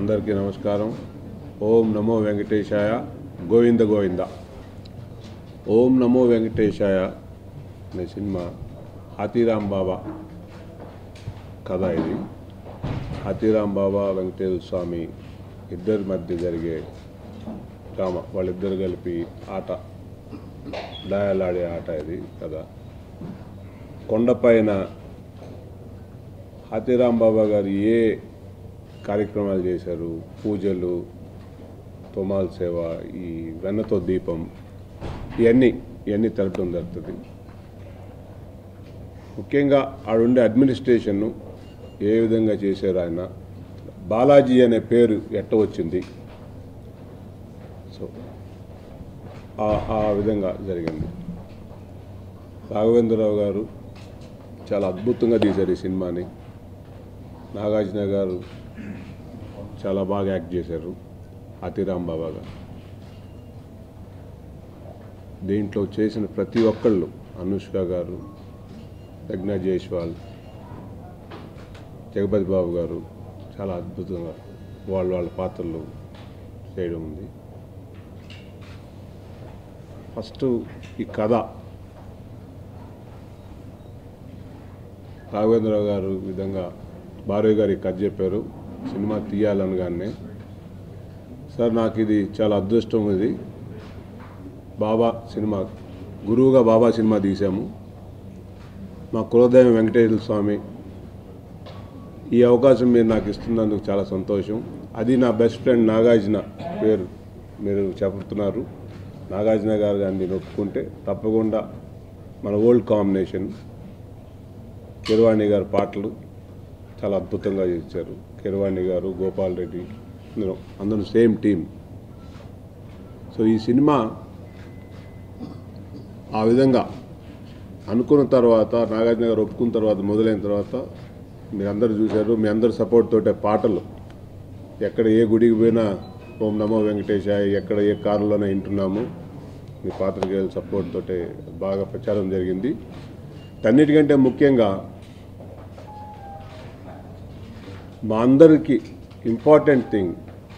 అందరికీ నమస్కారం ఓం నమో వెంకటేశాయ గోవింద గోవింద ఓం నమో వెంకటేశాయ అనే సినిమా హాతీరాం బాబా కథ ఇది హాతీరాం బాబా వెంకటేశ్వర స్వామి ఇద్దరి మధ్య జరిగే డ్రామా వాళ్ళిద్దరు కలిపి ఆట డయలాడే ఆట ఇది కథ కొండపైన హాతీరాం బాబా గారు ఏ కార్యక్రమాలు చేశారు పూజలు తోమాల సేవ ఈ వెన్నతో దీపం ఇవన్నీ ఇవన్నీ తెలపడం జరుగుతుంది ముఖ్యంగా ఆడుండే అడ్మినిస్ట్రేషన్ను ఏ విధంగా చేశారు ఆయన బాలాజీ అనే పేరు ఎట్ట వచ్చింది సో ఆ- ఆ విధంగా జరిగింది రాఘవేంద్రరావు గారు చాలా అద్భుతంగా తీశారు ఈ సినిమాని నాగార్జున గారు చాలా బాగా యాక్ట్ చేశారు అతిరామ్ బాబా గారు దీంట్లో చేసిన ప్రతి ఒక్కళ్ళు అనుష్క గారు ప్రజ్ఞ జైస్వాల్ జగపతి బాబు గారు చాలా అద్భుతంగా వాళ్ళ వాళ్ళ పాత్రలు చేయడం ఉంది ఫస్ట్ ఈ కథ రాఘవేంద్రరావు గారు ఈ విధంగా భార్య గారికి కథ చెప్పారు సినిమా తీయాలనగానే సార్ నాకు ఇది చాలా అదృష్టం ఇది బాబా సినిమా గురువుగా బాబా సినిమా తీసాము మా కులదైవం వెంకటేశ్వర స్వామి ఈ అవకాశం మీరు నాకు ఇస్తున్నందుకు చాలా సంతోషం అది నా బెస్ట్ ఫ్రెండ్ నాగార్జున పేరు మీరు చెప్తున్నారు నాగార్జున గారు దాన్ని ఒప్పుకుంటే తప్పకుండా మన ఓల్డ్ కాంబినేషన్ కిరవాణి గారి పాటలు చాలా అద్భుతంగా ఇచ్చారు కిరవాణి గారు గోపాల్ రెడ్డి అందరూ అందరూ సేమ్ టీం సో ఈ సినిమా ఆ విధంగా అనుకున్న తర్వాత నాగార్జున గారు ఒప్పుకున్న తర్వాత మొదలైన తర్వాత మీరు అందరు చూశారు మీ అందరి సపోర్ట్ తోటే పాటలు ఎక్కడ ఏ గుడికి పోయినా ఓం నమో వెంకటేశాయ ఎక్కడ ఏ కారులోనే వింటున్నాము మీ పాత్రికేయుల సపోర్ట్ తోటే బాగా ప్రచారం జరిగింది అన్నిటికంటే ముఖ్యంగా మా అందరికీ ఇంపార్టెంట్ థింగ్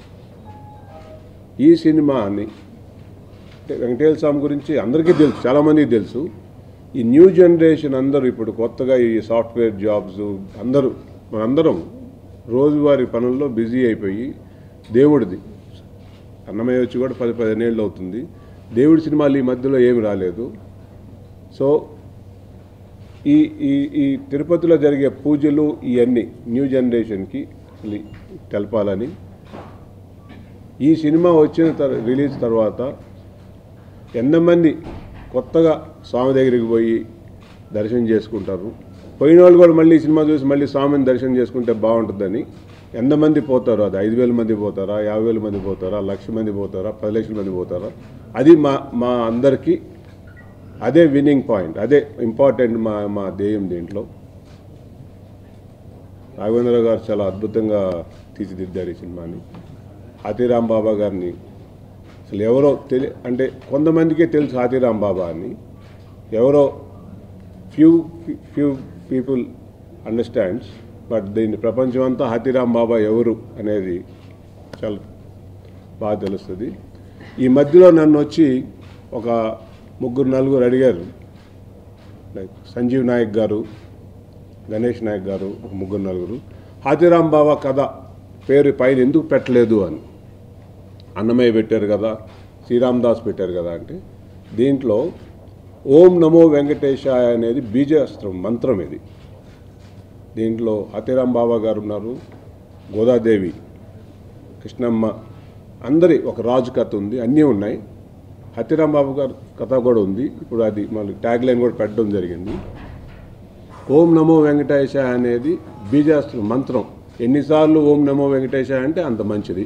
ఈ సినిమాని అంటే వెంకటేశ్వర స్వామి గురించి అందరికీ తెలుసు చాలామందికి తెలుసు ఈ న్యూ జనరేషన్ అందరూ ఇప్పుడు కొత్తగా ఈ సాఫ్ట్వేర్ జాబ్స్ అందరూ మనందరం రోజువారీ పనుల్లో బిజీ అయిపోయి దేవుడిది అన్నమయ్య వచ్చి కూడా పది పదిహేను ఏళ్ళు అవుతుంది దేవుడి సినిమాలు ఈ మధ్యలో ఏమి రాలేదు సో ఈ ఈ ఈ తిరుపతిలో జరిగే పూజలు ఇవన్నీ న్యూ జనరేషన్కి అసలు తెలపాలని ఈ సినిమా వచ్చిన తర్ రిలీజ్ తర్వాత ఎంతమంది కొత్తగా స్వామి దగ్గరికి పోయి దర్శనం చేసుకుంటారు పోయిన వాళ్ళు కూడా మళ్ళీ ఈ సినిమా చూసి మళ్ళీ స్వామిని దర్శనం చేసుకుంటే బాగుంటుందని ఎంతమంది పోతారు అది ఐదు వేల మంది పోతారా యాభై వేల మంది పోతారా లక్ష మంది పోతారా పది లక్షల మంది పోతారా అది మా మా అందరికీ అదే విన్నింగ్ పాయింట్ అదే ఇంపార్టెంట్ మా మా ధ్యేయం దీంట్లో రాఘవేంద్ర గారు చాలా అద్భుతంగా తీర్చిదిద్దారు ఈ సినిమాని హాతీరాం బాబా గారిని అసలు ఎవరో తెలి అంటే కొంతమందికే తెలుసు హాతీరాం బాబా అని ఎవరో few few people understands but దీన్ని ప్రపంచం అంతా హాతీరాం బాబా ఎవరు అనేది చాలా బాగా తెలుస్తుంది ఈ మధ్యలో నన్ను వచ్చి ఒక ముగ్గురు నలుగురు అడిగారు లైక్ సంజీవ్ నాయక్ గారు గణేష్ నాయక్ గారు ఒక ముగ్గురు నలుగురు హాతీరాం బాబా కథ పేరు పైన ఎందుకు పెట్టలేదు అని అన్నమయ్య పెట్టారు కదా శ్రీరామ్ దాస్ పెట్టారు కదా అంటే దీంట్లో ఓం నమో వెంకటేశాయ అనేది బీజాస్త్రం మంత్రం ఇది దీంట్లో హాతీరాం బాబా గారు ఉన్నారు గోదాదేవి కృష్ణమ్మ అందరి ఒక రాజు కథ ఉంది అన్నీ ఉన్నాయి హతిరాం బాబు గారి కథ కూడా ఉంది ఇప్పుడు అది మళ్ళీ ట్యాగ్ లైన్ కూడా పెట్టడం జరిగింది ఓం నమో వెంకటేశ అనేది బీజాస్త్ర మంత్రం ఎన్నిసార్లు ఓం నమో వెంకటేశ అంటే అంత మంచిది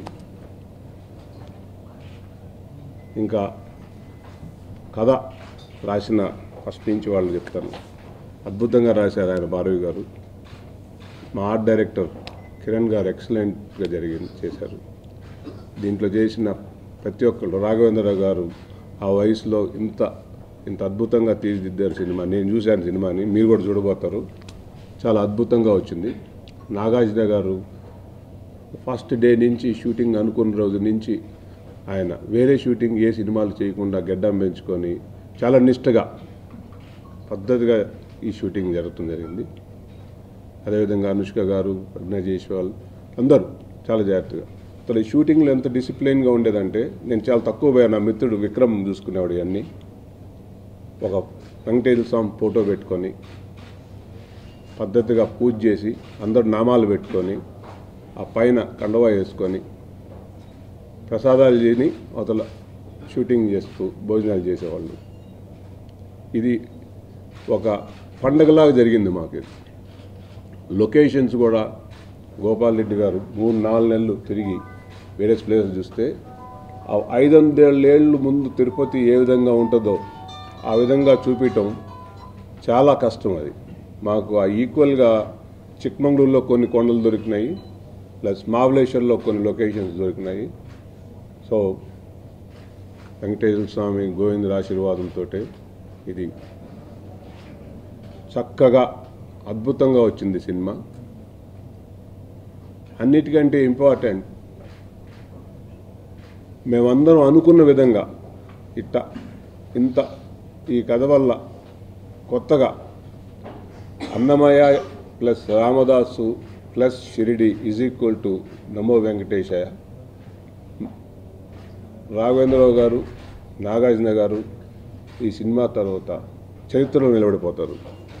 ఇంకా కథ రాసిన ఫస్ట్ నుంచి వాళ్ళు చెప్తాను అద్భుతంగా రాశారు ఆయన భారవి గారు మా ఆర్ట్ డైరెక్టర్ కిరణ్ గారు ఎక్సలెంట్గా జరిగింది చేశారు దీంట్లో చేసిన ప్రతి ఒక్కళ్ళు రాఘవేంద్రరావు గారు ఆ వయసులో ఇంత ఇంత అద్భుతంగా తీర్చిదిద్దారు సినిమా నేను చూశాను సినిమాని మీరు కూడా చూడబోతారు చాలా అద్భుతంగా వచ్చింది నాగార్జున గారు ఫస్ట్ డే నుంచి షూటింగ్ అనుకున్న రోజు నుంచి ఆయన వేరే షూటింగ్ ఏ సినిమాలు చేయకుండా గెడ్డం పెంచుకొని చాలా నిష్టగా పద్ధతిగా ఈ షూటింగ్ జరుగుతుంది జరిగింది అదేవిధంగా అనుష్క గారు ప్రజ్ఞా జైస్వాల్ అందరూ చాలా జాగ్రత్తగా అసలు ఈ షూటింగ్లో ఎంత డిసిప్లిన్గా ఉండేదంటే నేను చాలా తక్కువ పోయా నా మిత్రుడు విక్రమ్ చూసుకునేవాడు ఇవన్నీ ఒక వెంకటేశ్వర స్వామి ఫోటో పెట్టుకొని పద్ధతిగా పూజ చేసి అందరు నామాలు పెట్టుకొని ఆ పైన కండవా వేసుకొని ప్రసాదాలు తిని అవతల షూటింగ్ చేస్తూ భోజనాలు చేసేవాళ్ళు ఇది ఒక పండగలాగా జరిగింది మాకు ఇది. లొకేషన్స్ కూడా గోపాల్ రెడ్డి గారు మూడు నాలుగు నెలలు తిరిగి వేరే ప్లేసెస్ చూస్తే ఆ ఐదు వందలేళ్ళు ముందు తిరుపతి ఏ విధంగా ఉంటుందో ఆ విధంగా చూపించటం చాలా కష్టం అది మాకు ఆ ఈక్వల్గా చిక్మంగళూరులో కొన్ని కొండలు దొరికినాయి ప్లస్ మహాబలేశ్వర్లో కొన్ని లొకేషన్స్ దొరికినాయి సో వెంకటేశ్వర స్వామి గోవిందుల ఆశీర్వాదంతో ఇది చక్కగా అద్భుతంగా వచ్చింది సినిమా అన్నిటికంటే ఇంపార్టెంట్ మేమందరం అనుకున్న విధంగా ఇట్ట ఇంత ఈ కథ వల్ల కొత్తగా Annamayya plus Ramadasu plus Shirdi is equal to నమో వెంకటేశయ్య రాఘవేంద్రరావు గారు నాగార్జున గారు ఈ సినిమా తర్వాత చరిత్రలో నిలబడిపోతారు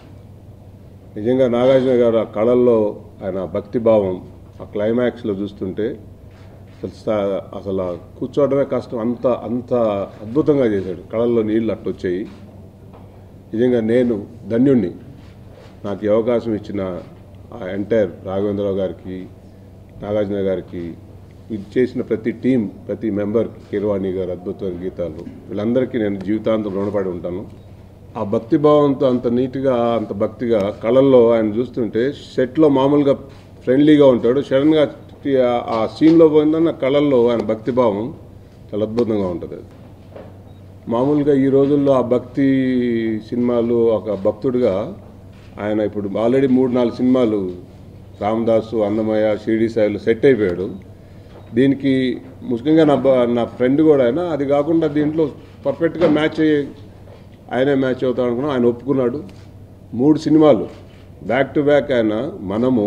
నిజంగా నాగార్జున గారు ఆ కళల్లో ఆయన భక్తిభావం ఆ క్లైమాక్స్లో చూస్తుంటే అసలు స- అసలు ఆ కూర్చోవడమే కష్టం అంత అంత అద్భుతంగా చేశాడు కళల్లో నీళ్ళు అట్టొచ్చాయి నిజంగా నేను ధన్యుణ్ణి నాకు ఈ అవకాశం ఇచ్చిన ఆ ఎంటైర్ రాఘవేంద్రరావు గారికి నాగార్జున గారికి ఇది చేసిన ప్రతి టీం ప్రతి మెంబర్ కీరవాణి గారు అద్భుతమైన గీతాలు వీళ్ళందరికీ నేను జీవితాంతం రుణపడి ఉంటాను ఆ భక్తి భావంతో అంత నీట్గా అంత భక్తిగా కళల్లో ఆయన చూస్తుంటే సెట్లో మామూలుగా ఫ్రెండ్లీగా ఉంటాడు సడన్గా ఆ- ఆ సీన్లో పోయిందన్న కళల్లో ఆయన భక్తి భావం చాలా అద్భుతంగా ఉంటుంది అది మామూలుగా ఈ రోజుల్లో ఆ భక్తి సినిమాలు ఒక భక్తుడిగా ఆయన ఇప్పుడు ఆల్రెడీ మూడు నాలుగు సినిమాలు రామదాసు అన్నమయ్య షిరిడి సాయిలు సెట్ అయిపోయాడు దీనికి ముఖ్యంగా నా బ- నా ఫ్రెండ్ కూడా ఆయన అది కాకుండా దీంట్లో పర్ఫెక్ట్గా మ్యాచ్ అయ్యే ఆయనే మ్యాచ్ అవుతాడు అనుకున్నాం ఆయన ఒప్పుకున్నాడు మూడు సినిమాలు బ్యాక్ టు బ్యాక్ ఆయన మనము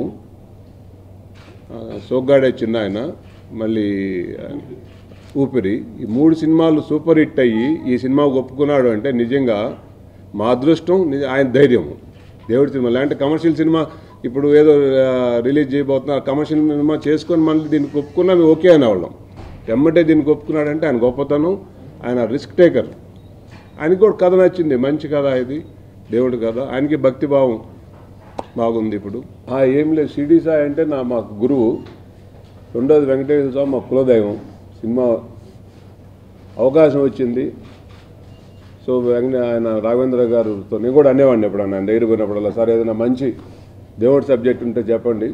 ఆ, సోగ్గాడే చిన్న ఆయన మళ్ళీ ఆ, ఊపిరి ఈ మూడు సినిమాలు సూపర్ హిట్ అయ్యి ఈ సినిమా ఒప్పుకున్నాడు అంటే నిజంగా మా అదృష్టం నిజ- ఆయన ధైర్యం దేవుడి సినిమా లేదంటే కమర్షియల్ సినిమా ఇప్పుడు ఏదో ఆ, రిలీజ్ చేయబోతున్నారు కమర్షియల్ సినిమా చేసుకొని మళ్ళీ దీనికి ఒప్పుకున్నా మేము ఓకే అనేవాళ్ళం ఎమ్మటే దీనికి ఒప్పుకున్నాడంటే ఆయన గొప్పతనం ఆయన రిస్క్ టేకర్ ఆయనకి కూడా కథ నచ్చింది మంచి కథ ఇది దేవుడి కథ ఆయనకి భక్తి భావం బాగుంది ఇప్పుడు ఆ, ఏం లేదు షిరిడి సాయి అంటే నా మాకు గురువు రెండోది వెంకటేశ్వర స్వామి మా కులదైవం సినిమా అవకాశం వచ్చింది సో వెంకట ఆయన రాఘవేంద్ర గారితో నేను కూడా అనేవాడిని ఎప్పుడు ఆయన దగ్గర పోయినప్పుడల్లా సార్ ఏదైనా మంచి దేవుడి సబ్జెక్ట్ ఉంటే చెప్పండి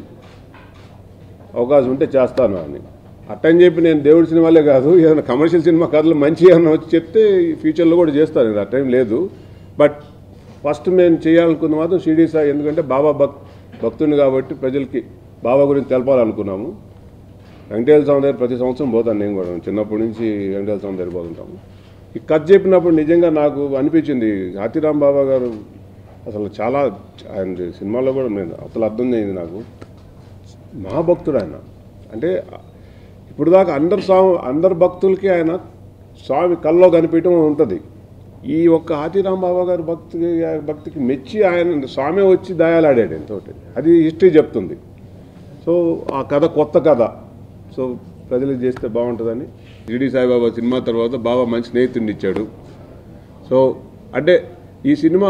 అవకాశం ఉంటే చేస్తాను అని అట్టని చెప్పి నేను దేవుడి సినిమాలే కాదు ఏదైనా కమర్షియల్ సినిమా కథలు మంచి ఏమైనా వచ్చి చెప్తే ఫ్యూచర్లో కూడా చేస్తాను నేను ఆ టైం లేదు బట్ ఫస్ట్ మేము చేయాలనుకున్న మాత్రం షిరిడి సాయి ఎందుకంటే బాబా భక్ భక్తుని కాబట్టి ప్రజలకి బాబా గురించి తెలపాలనుకున్నాము వెంకటేశ్వర స్వామి దగ్గర ప్రతి సంవత్సరం పోతాను నేను కూడా చిన్నప్పటి నుంచి వెంకటేశ్వర స్వామి దగ్గర పోతుంటాము ఈ కథ చెప్పినప్పుడు నిజంగా నాకు అనిపించింది హాతీరామ్ బాబా గారు అసలు చాలా ఆయన సినిమాలో కూడా నేను అసలు అర్థం అయింది నాకు మహాభక్తుడు ఆయన అంటే ఇప్పుడు దాకా అందరు స్వామి అందరు భక్తులకి ఆయన స్వామి కల్లో కనిపించడం ఉంటుంది ఈ ఒక్క ఆదిరాం బాబా గారి భక్తి భక్తికి మెచ్చి ఆయన స్వామి వచ్చి దయాలాడాడు ఆయనతోటి అది హిస్టరీ చెప్తుంది సో ఆ కథ కొత్త కథ సో ప్రజలకు చేస్తే బాగుంటుందని షిరిడి సాయిబాబా సినిమా తర్వాత బాబా మంచి స్నేహితుడిని ఇచ్చాడు సో అంటే ఈ సినిమా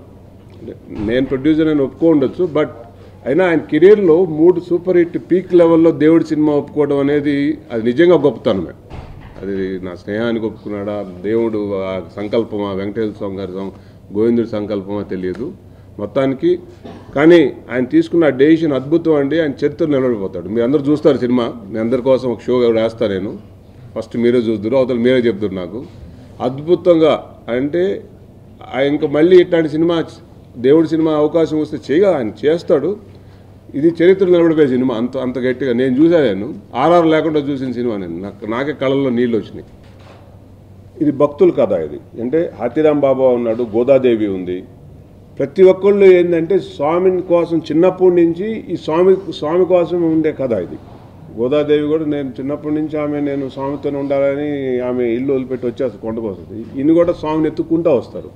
నేను ప్రొడ్యూసర్ అని ఒప్పుకో ఉండొచ్చు బట్ అయినా ఆయన కెరీర్లో మూడు సూపర్ హిట్ పీక్ లెవెల్లో దేవుడి సినిమా ఒప్పుకోవడం అనేది అది నిజంగా గొప్పతనమే అది నా స్నేహానికి ఒప్పుకున్నాడా దేవుడు ఆ సంకల్పమా వెంకటేశ్వర స్వామి గారి సం- గోవిందుడి సంకల్పమా తెలియదు మొత్తానికి కానీ ఆయన తీసుకున్న డెసిషన్ అద్భుతం అండి ఆయన చరిత్ర నిలబడిపోతాడు మీరు అందరూ చూస్తారు సినిమా మీ అందరి కోసం ఒక షో వేస్తా నేను ఫస్ట్ మీరే చూద్దరు అవతల మీరే చెప్తారు నాకు అద్భుతంగా అంటే ఆయన ఇంకా మళ్ళీ ఇట్లాంటి సినిమా దేవుడి సినిమా అవకాశం వస్తే చేయగా ఆయన చేస్తాడు ఇది చరిత్ర నిలబడిపోయే సినిమా అంత అంత గట్టిగా నేను చూసా నేను ఆర్ఆర్ లేకుండా చూసిన సినిమా నేను నాకు నాకే కళ్ళల్లో నీళ్ళు వచ్చినాయి ఇది భక్తుల కథ ఇది అంటే హాతీరాం బాబా ఉన్నాడు గోదాదేవి ఉంది ప్రతి ఒక్కళ్ళు ఏంటంటే స్వామిని కోసం చిన్నప్పటి నుంచి ఈ స్వామి స్వామి కోసం ఉండే కథ ఇది గోదాదేవి కూడా నేను చిన్నప్పటి నుంచి ఆమె నేను స్వామితోనే ఉండాలని ఆమె ఇల్లు వదిలిపెట్టి వచ్చేస్తుంది కొండకు వస్తుంది ఇన్ని కూడా స్వామిని ఎత్తుక్కుంటూ వస్తారు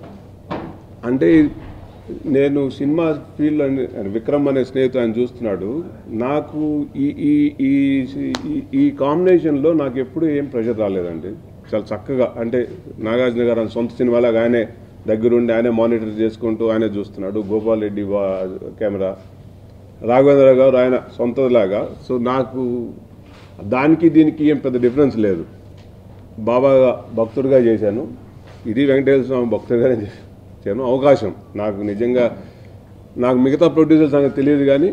అంటే నేను సినిమా ఫీల్డ్ అని విక్రమ్ అనే స్నేహితుడు ఆయన చూస్తున్నాడు నాకు ఈ ఈ ఈ ఈ- ఈ కాంబినేషన్లో నాకు ఎప్పుడు ఏం ప్రెషర్ రాలేదండి చాలా చక్కగా అంటే నాగార్జున గారు ఆయన సొంత సినిమాలాగా ఆయనే దగ్గరుండి ఆయనే మానిటర్ చేసుకుంటూ ఆయనే చూస్తున్నాడు గోపాల్ రెడ్డి వా- కెమెరా రాఘవేంద్ర గారు ఆయన సొంతలాగా సో నాకు దానికి దీనికి ఏం పెద్ద డిఫరెన్స్ లేదు బాబా భక్తుడిగా చేశాను ఇది వెంకటేశ్వర స్వామి భక్తుడిగానే చేశాను అవకాశం నాకు నిజంగా నాకు మిగతా ప్రొడ్యూసర్ సంగతి తెలియదు కానీ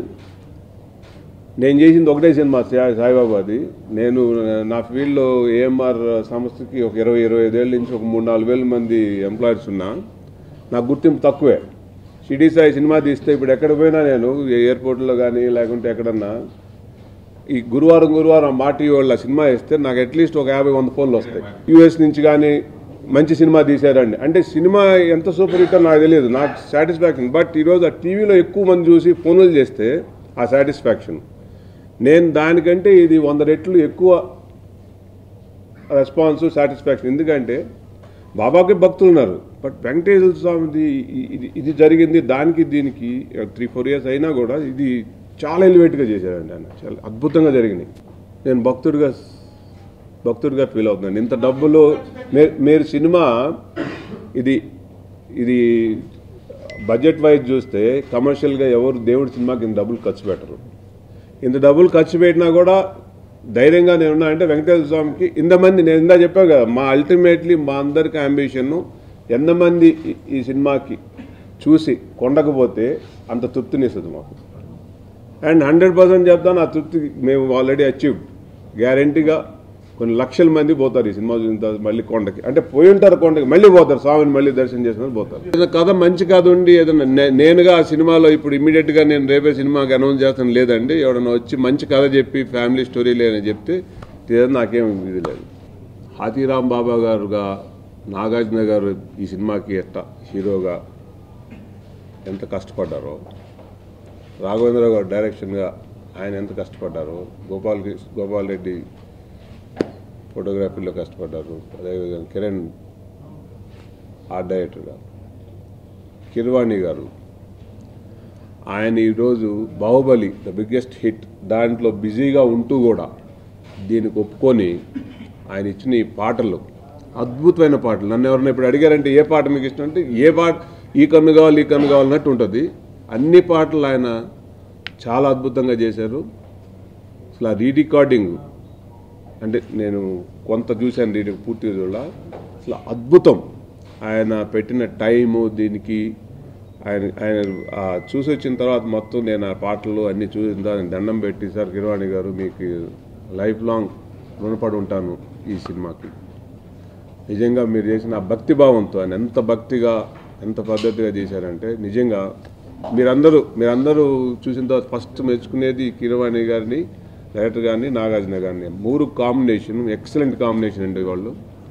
నేను చేసింది ఒకటే సినిమా సా- సాయిబాబాది నేను నా ఫీల్డ్లో ఏఎంఆర్ సంస్థకి ఒక ఇరవై ఇరవై ఐదేళ్ళ నుంచి ఒక మూడు నాలుగు వేల మంది ఎంప్లాయీస్ ఉన్నా నాకు గుర్తింపు తక్కువే షిడీ సాయి సినిమా తీస్తే ఇప్పుడు ఎక్కడ పోయినా నేను ఎయిర్పోర్ట్లో కానీ లేకుంటే ఎక్కడన్నా ఈ గురువారం గురువారం మా టీవీ వాళ్ళ సినిమా వేస్తే నాకు అట్లీస్ట్ ఒక యాభై వంద ఫోన్లు వస్తాయి యూఎస్ నుంచి కానీ మంచి సినిమా తీశారండి అంటే సినిమా ఎంత సూపర్ హిట్ నాకు తెలియదు నాకు సాటిస్ఫాక్షన్ బట్ ఈరోజు ఆ టీవీలో ఎక్కువ మంది చూసి ఫోన్లు చేస్తే ఆ సాటిస్ఫాక్షన్ నేను దానికంటే ఇది వంద రెట్లు ఎక్కువ రెస్పాన్స్ సాటిస్ఫాక్షన్ ఎందుకంటే బాబాకి భక్తులు ఉన్నారు బట్ వెంకటేశ్వర స్వామిది ఇ- ఇది ఇది జరిగింది దానికి దీనికి త్రీ ఫోర్ ఇయర్స్ అయినా కూడా ఇది చాలా ఎలివేట్గా చేశారండి ఆయన చాలా అద్భుతంగా జరిగినాయి నేను భక్తుడిగా భక్తుడిగా ఫీల్ అవుతున్నాను ఇంత డబ్బులు మే- మీరు సినిమా ఇది ఇది బడ్జెట్ వైజ్ చూస్తే కమర్షియల్గా ఎవరు దేవుడి సినిమాకి ఇంత డబ్బులు ఖర్చు పెట్టరు ఇంత డబ్బులు ఖర్చు పెట్టినా కూడా ధైర్యంగా నేను ఉన్నా అంటే వెంకటేశ్వర స్వామికి ఇంతమంది నేను ఇందా చెప్పాను కదా మా అల్టిమేట్లీ మా అందరికి అంబిషన్ ఎంతమంది ఈ- ఈ సినిమాకి చూసి కొండకపోతే అంత తృప్తినిస్తుంది మాకు అండ్ హండ్రెడ్ పర్సెంట్ చెప్తాను ఆ తృప్తి మేము ఆల్రెడీ అచీవ్డ్ గ్యారంటీగా కొన్ని లక్షల మంది పోతారు ఈ సినిమా చూసిన తర్వాత మళ్ళీ కొండకి అంటే పోయి ఉంటారు కొండకి మళ్ళీ పోతారు స్వామిని మళ్ళీ దర్శనం చేసుకుని పోతారు ఏదైనా కథ మంచి కథ ఉండి ఏదైనా నే- నేనుగా ఆ సినిమాలో ఇప్పుడు ఇమీడియట్ గా నేను రేపే సినిమాకి అనౌన్స్ చేస్తాను లేదండి ఎవడన్నా వచ్చి మంచి కథ చెప్పి ఫ్యామిలీ స్టోరీ లేదని చెప్తే ఏదైనా నాకేం ఇది లేదు హాతీరామ్ బాబా గారుగా నాగార్జున గారు ఈ సినిమాకి ఎట్ట హీరోగా ఎంత కష్టపడ్డారో రాఘవేంద్ర గారు డైరెక్షన్గా ఆయన ఎంత కష్టపడ్డారో గోపాల్ కృష్ణ- గోపాల్ రెడ్డి ఫోటోగ్రఫీలో కష్టపడ్డారు అదేవిధంగా కిరణ్ ఆర్ట్ డైరెక్టర్గా కిర్వాణి గారు ఆయన ఈరోజు బాహుబలి ద బిగ్గెస్ట్ హిట్ దాంట్లో బిజీగా ఉంటూ కూడా దీనికి ఒప్పుకొని ఆయన ఇచ్చిన ఈ పాటలు అద్భుతమైన పాటలు నన్ను ఎవరైనా ఇప్పుడు అడిగారంటే ఏ పాట మీకు ఇష్టం అంటే ఏ పాట ఈ కన్ను కావాలి ఈ కన్ను కావాలన్నట్టు ఉంటుంది అన్ని పాటలు ఆయన చాలా అద్భుతంగా చేశారు అసలు ఆ రీరికార్డింగ్ అంటే నేను కొంత చూశాను రీడింగ్ పూర్తిగా చూడాల అసలు అద్భుతం ఆయన పెట్టిన టైము దీనికి ఆయన ఆయన ఆ చూసి వచ్చిన తర్వాత మొత్తం నేను ఆ పాటలు అన్నీ చూసిన తర్వాత నేను దండం పెట్టి సార్ కిరవాణి గారు మీకు లైఫ్ లాంగ్ రుణపడి ఉంటాను ఈ సినిమాకి నిజంగా మీరు చేసిన ఆ భక్తి భావంతో ఆయన ఎంత భక్తిగా ఎంత పద్ధతిగా చేశారంటే నిజంగా మీరందరూ మీరందరూ చూసిన తర్వాత ఫస్ట్ మెచ్చుకునేది కిరవాణి గారిని డైరెక్టర్ గారిని నాగార్జున గారిని మూడు కాంబినేషన్ ఎక్సలెంట్ కాంబినేషన్ అండి వాళ్ళు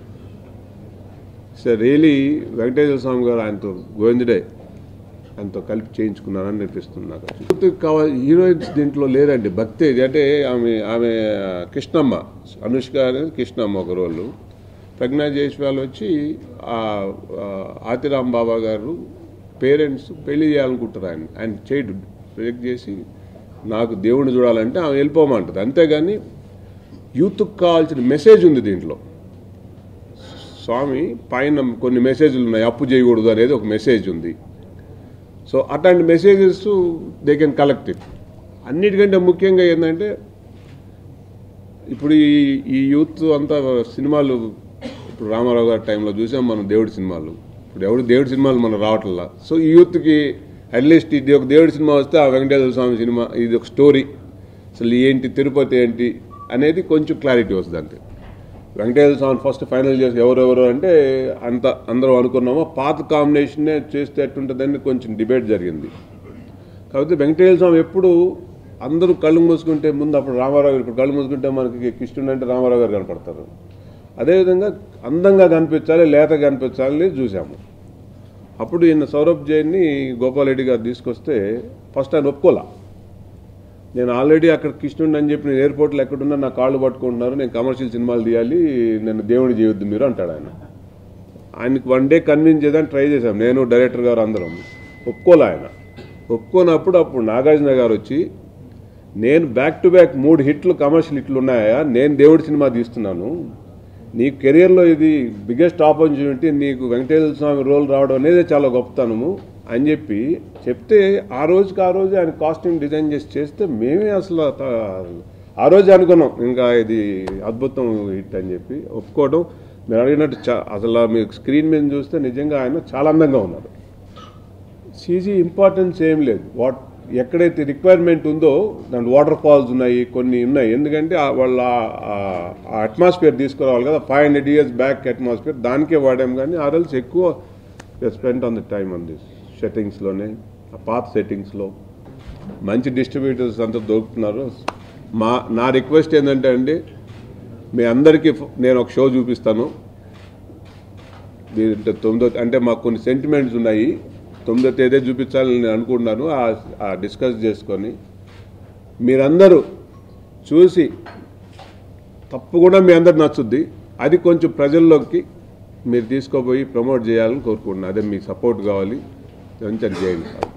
సో రియలీ వెంకటేశ్వర స్వామి గారు ఆయనతో గోవిందుడే ఆయనతో కలిపి చేయించుకున్నారని అనిపిస్తుంది నాకు యూత్కి కావాలి హీరోయిన్స్ దీంట్లో లేరండి భక్తి ఇది అంటే ఆమె ఆమె కృష్ణమ్మ అనుష్క అనేది కృష్ణమ్మ ఒక రోలు ప్రజ్ఞా జైస్వాల్ వచ్చి ఆ ఆ, ఆతిరామ్ బాబా గారు పేరెంట్స్ పెళ్లి చేయాలనుకుంటారు ఆయన ఆయన చేయడు ప్రొజెక్ట్ చేసి నాకు దేవుడిని చూడాలంటే ఆమె వెళ్ళిపోమంటుంది అంతేగాని యూత్కి కావాల్సిన మెసేజ్ ఉంది దీంట్లో స్వామి పైన కొన్ని మెసేజ్లు ఉన్నాయి అప్పు చేయకూడదు అనేది ఒక మెసేజ్ ఉంది సో అట్లాంటి messages they can collect it అన్నిటికంటే ముఖ్యంగా ఏంటంటే ఇప్పుడు ఈ ఈ యూత్ అంతా సినిమాలు ఇప్పుడు రామారావు గారి టైంలో చూసాం మనం దేవుడి సినిమాలు ఇప్పుడు ఎవడు దేవుడి సినిమాలు మనం రావట్లా సో ఈ యూత్కి అట్లీస్ట్ ఇది ఒక దేవుడి సినిమా వస్తే ఆ వెంకటేశ్వర స్వామి సినిమా ఇది ఒక స్టోరీ అసలు ఏంటి తిరుపతి ఏంటి అనేది కొంచెం క్లారిటీ వస్తుంది అంతే వెంకటేశ్వర స్వామి ఫస్ట్ ఫైనల్ చేసి ఎవరెవరు అంటే అంత అందరూ అనుకున్నామో పాత కాంబినేషన్నే చేస్తే ఎట్టుంటుందని కొంచెం డిబేట్ జరిగింది కాకపోతే వెంకటేశ్వర స్వామి ఎప్పుడు అందరూ కళ్ళు మూసుకుంటే ముందు అప్పుడు రామారావు గారు ఇప్పుడు కళ్ళు మూసుకుంటే మనకి కృష్ణుడు అంటే రామారావు గారు కనపడతారు అదేవిధంగా అందంగా కనిపించాలి లేత కనిపించాలి చూసాము అప్పుడు ఈయన సౌరభ్ జైన్ని గోపాల్ రెడ్డి గారు తీసుకొస్తే ఫస్ట్ ఆయన ఒప్పుకోలా నేను ఆల్రెడీ అక్కడ కృష్ణుడిని అని చెప్పి నేను ఎయిర్పోర్ట్లో ఎక్కడున్నా నా కాళ్ళు పట్టుకుంటున్నారు నేను కమర్షియల్ సినిమాలు తీయాలి నేను దేవుని చేయొద్దు మీరు అంటాడు ఆయన ఆయనకి వన్ డే కన్విన్స్ చేయడానికి ట్రై చేశాం నేను డైరెక్టర్ గారు అందరం ఒప్పుకోలే ఆయన ఒప్పుకోనప్పుడు అప్పుడు నాగార్జున గారు వచ్చి నేను బ్యాక్ టు బ్యాక్ మూడు హిట్లు కమర్షియల్ హిట్లు ఉన్నాయా నేను దేవుడి సినిమా తీస్తున్నాను నీ కెరియర్లో ఇది బిగ్గెస్ట్ ఆపర్చునిటీ నీకు వెంకటేశ్వర స్వామి రోల్ రావడం అనేది చాలా గొప్పతనము అని చెప్పి చెప్తే ఆ రోజుకి ఆ రోజు ఆయన కాస్ట్యూమ్ డిజైన్ చేసి చేస్తే మేమే అసలు త- ఆ రోజు అనుకున్నాం ఇంకా ఇది అద్భుతం హిట్ అని చెప్పి ఒప్పుకోవడం మీరు అడిగినట్టు చా అసలు మీకు స్క్రీన్ మీద చూస్తే నిజంగా ఆయన చాలా అందంగా ఉన్నారు సీజీ ఇంపార్టెన్స్ ఏం లేదు వాట్ ఎక్కడైతే రిక్వైర్మెంట్ ఉందో దాంట్లో వాటర్ ఫాల్స్ ఉన్నాయి కొన్ని ఉన్నాయి ఎందుకంటే ఆ వాళ్ళ ఆ అట్మాస్ఫియర్ తీసుకురావాలి కదా five hundred years back atmosphere దానికే వాడాం కానీ ఆ రోజు ఎక్కువ spend on the time on this సెట్టింగ్స్లోనే ఆ పాత సెట్టింగ్స్లో మంచి డిస్ట్రిబ్యూటర్స్ అంతా దొరుకుతున్నారు మా నా రిక్వెస్ట్ ఏంటంటే అండి మీ అందరికీ ఫ- నేను ఒక షో చూపిస్తాను మీరు తొమ్మిదో అంటే మాకు కొన్ని సెంటిమెంట్స్ ఉన్నాయి తొమ్మిదో తేదీ చూపించాలని నేను అనుకుంటున్నాను ఆ- ఆ డిస్కస్ చేసుకొని మీరందరూ చూసి తప్పకుండా మీ అందరు నచ్చుద్ది అది కొంచెం ప్రజల్లోకి మీరు తీసుకోపోయి ప్రమోట్ చేయాలని కోరుకుంటున్నాను అదే మీకు సపోర్ట్ కావాలి కొంచెం చేయండి సార్